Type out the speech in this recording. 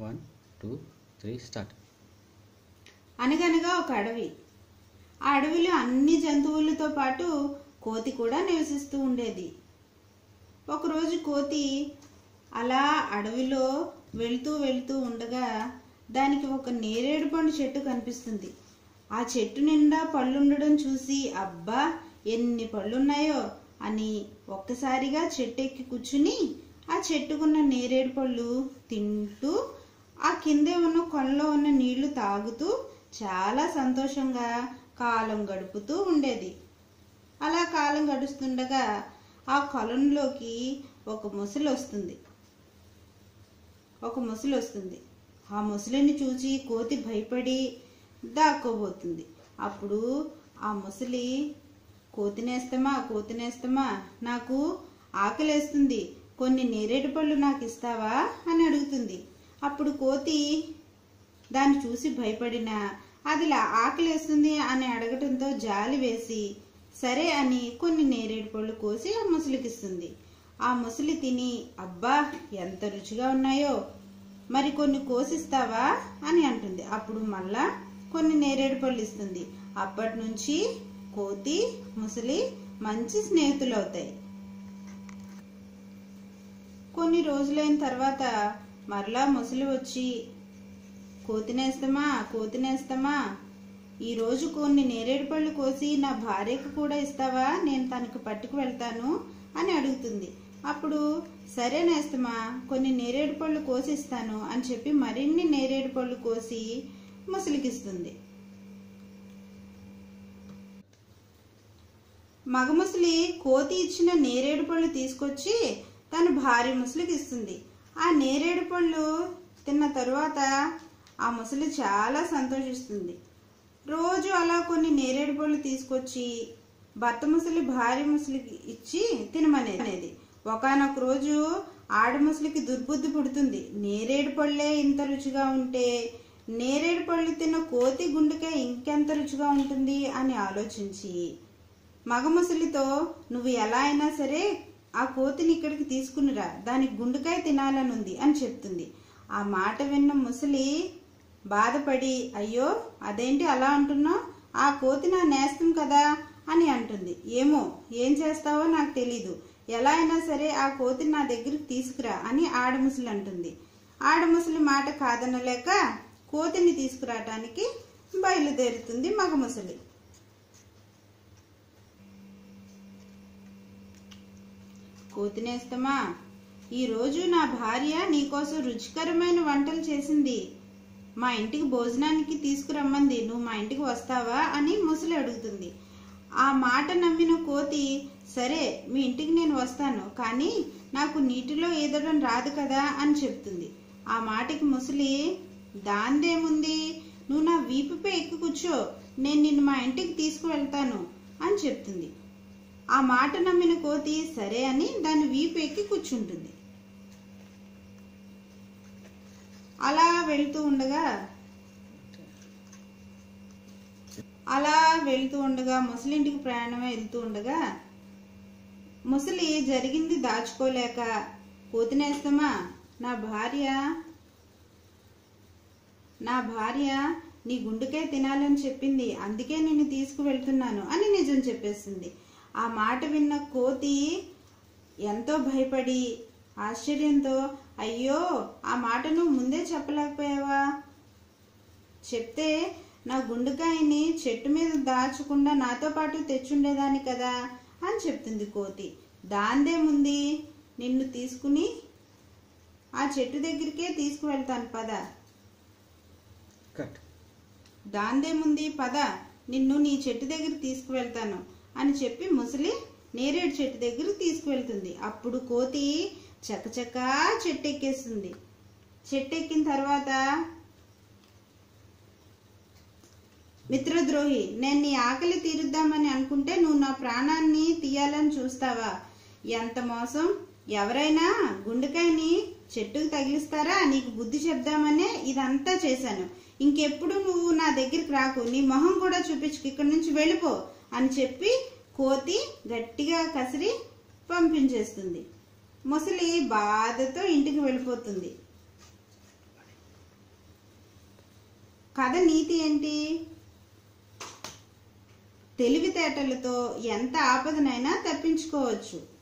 one two three start అనగనగా ఒక అడవి ఆ అడవిలో అన్ని జంతువులతో పాటు కోతి కూడా నివసిస్తూ ఉండేది ఒకరోజు కోతి అలా అడవిలో వెళ్తూ వెళ్తూ ఉండగా దానికి ఒక నేరేడు పండు చెట్టు కనిపిస్తుంది ఆ చెట్టు నిండా పళ్ళుండడం చూసి అబ్బా ఎన్ని పళ్ళున్నాయో అని ఒక్కసారిగా చెట్టు ఎక్కి కూర్చుని ఆ చెట్టుకున్న నేరేడు పళ్ళు తింటూ ఆ కిందే ఉన్న కొలలో ఉన్న నీళ్లు తాగుతూ చాలా సంతోషంగా కాలం గడుపుతూ ఉండేది అలా కాలం గడుస్తుండగా ఆ కొలంలోకి ఒక ముసలి వస్తుంది ఒక ముసలి వస్తుంది ఆ ముసలిని చూసి కోతి భయపడి దాక్కోబోతుంది అప్పుడు ఆ ముసలి కోతినేస్తమా కోతినేస్తమా నాకు ఆకలేస్తుంది కొన్ని నేరేడు పళ్ళు నాకు ఇస్తావా అని అడుగుతుంది అప్పుడు కోతి దాన్ని చూసి భయపడిన అది ఇలా ఆకలేస్తుంది అని అడగటంతో జాలి వేసి సరే అని కొన్ని నేరేడు పళ్ళు కోసి ఆ ముసలికిస్తుంది ఆ ముసలి తిని అబ్బా ఎంత రుచిగా ఉన్నాయో మరి కొన్ని కోసిస్తావా అని అంటుంది అప్పుడు మళ్ళా కొన్ని నేరేడు పళ్ళు ఇస్తుంది అప్పటి నుంచి కోతి ముసలి మంచి స్నేహితులు అవుతాయి కొన్ని రోజులైన తర్వాత మరలా ముసలి వచ్చి కోతినేస్తామా కోతినేస్తామా ఈరోజు కొన్ని నేరేడు పళ్ళు కోసి నా భార్యకు కూడా ఇస్తావా నేను తనకు పట్టుకు వెళ్తాను అని అడుగుతుంది అప్పుడు సరే నేస్తమా కొన్ని నేరేడు పళ్ళు కోసి ఇస్తాను అని చెప్పి మరిన్ని నేరేడు పళ్ళు కోసి ముసలికిస్తుంది మగ ముసలి కోతి ఇచ్చిన నేరేడు పళ్ళు తీసుకొచ్చి తన భార్య ముసలికి ఇస్తుంది ఆ నేరేడు పళ్ళు తిన్న తరువాత ఆ ముసలి చాలా సంతోషిస్తుంది రోజు అలా కొన్ని నేరేడు పళ్ళు తీసుకొచ్చి భర్త ముసలి భార్య ముసలికి ఇచ్చి తినమనేది ఒకనొక రోజు ఆడ ముసలికి దుర్బుద్ధి పుడుతుంది నేరేడు పళ్ళే ఇంత రుచిగా ఉంటే నేరేడు పళ్ళు తిన్న కోతి గుండెకే ఇంకెంత రుచిగా ఉంటుంది అని ఆలోచించి మగ ముసలితో నువ్వు ఎలా అయినా సరే ఆ కోతిని ఇక్కడికి తీసుకునిరా దానికి గుండెకాయ తినాలనుంది అని చెప్తుంది ఆ మాట విన్న ముసలి బాధపడి అయ్యో అదేంటి అలా అంటున్నావు ఆ కోతి నా నేస్తం కదా అని అంటుంది ఏమో ఏం చేస్తావో నాకు తెలీదు ఎలా అయినా సరే ఆ కోతిని నా దగ్గరికి తీసుకురా అని ఆడముసలి అంటుంది ఆడముసలి మాట కాదనలేక కోతిని తీసుకురావటానికి బయలుదేరుతుంది మగ ముసలి కోతినేస్తమా ఈరోజు నా భార్య నీకోసం రుచికరమైన వంటలు చేసింది మా ఇంటికి భోజనానికి తీసుకురమ్మంది నువ్వు మా ఇంటికి వస్తావా అని ముసలి అడుగుతుంది ఆ మాట నమ్మిన కోతి సరే మీ ఇంటికి నేను వస్తాను కానీ నాకు నీటిలో ఈదడం రాదు కదా అని చెప్తుంది ఆ మాటకి ముసలి దాందేముంది నువ్వు నా వీపుపై ఎక్కి కూర్చో నేను నిన్ను మా ఇంటికి తీసుకువెళ్తాను అని చెప్తుంది ఆ మాట నమ్మిన కోతి సరే అని దాని వీపు ఎక్కి కూర్చుంటుంది అలా వెళ్తూ ఉండగా అలా వెళ్తూ ఉండగా ముసలింటికి ప్రయాణమే వెళ్తూ ఉండగా ముసలి జరిగింది దాచుకోలేక కోతినేస్తామా నా భార్య నా భార్య నీ గుండెకాయ తినాలని చెప్పింది అందుకే నేను తీసుకువెళ్తున్నాను అని నిజం చెప్పేసింది ఆ మాట విన్న కోతి ఎంతో భయపడి ఆశ్చర్యంతో అయ్యో ఆ మాట నువ్వు ముందే చెప్పలేకపోయావా చెప్తే నా గుండెకాయని చెట్టు మీద దాచకుండా నాతో పాటు తెచ్చుండేదాన్ని కదా అని చెప్తుంది కోతి దాందేముంది నిన్ను తీసుకుని ఆ చెట్టు దగ్గరికే తీసుకువెళ్తాను పద కట్ దాందేముంది పద నిన్ను నీ చెట్టు దగ్గర తీసుకువెళ్తాను అని చెప్పి ముసలి నేరేడు చెట్టు దగ్గర తీసుకువెళ్తుంది అప్పుడు కోతి చకచక చెట్టు ఎక్కేస్తుంది చెట్టు ఎక్కిన తర్వాత మిత్రద్రోహి నేను నీ ఆకలి తీరుద్దామని అనుకుంటే నువ్వు నా ప్రాణాన్ని తీయాలని చూస్తావా ఎంత మోసం ఎవరైనా గుండెకాయని చెట్టుకు తగిలిస్తారా నీకు బుద్ధి చెప్దామనే ఇదంతా చేశాను ఇంకెప్పుడు నువ్వు నా దగ్గరికి రాకు నీ మొహం కూడా చూపించుకు ఇక్కడి నుంచి వెళ్ళిపో అని చెప్పి కోతి గట్టిగా కసిరి పంపించేస్తుంది ముసలి బాధతో ఇంటికి వెళ్ళిపోతుంది కథ నీతి ఏంటి తెలివితేటలతో ఎంత ఆపదనైనా తప్పించుకోవచ్చు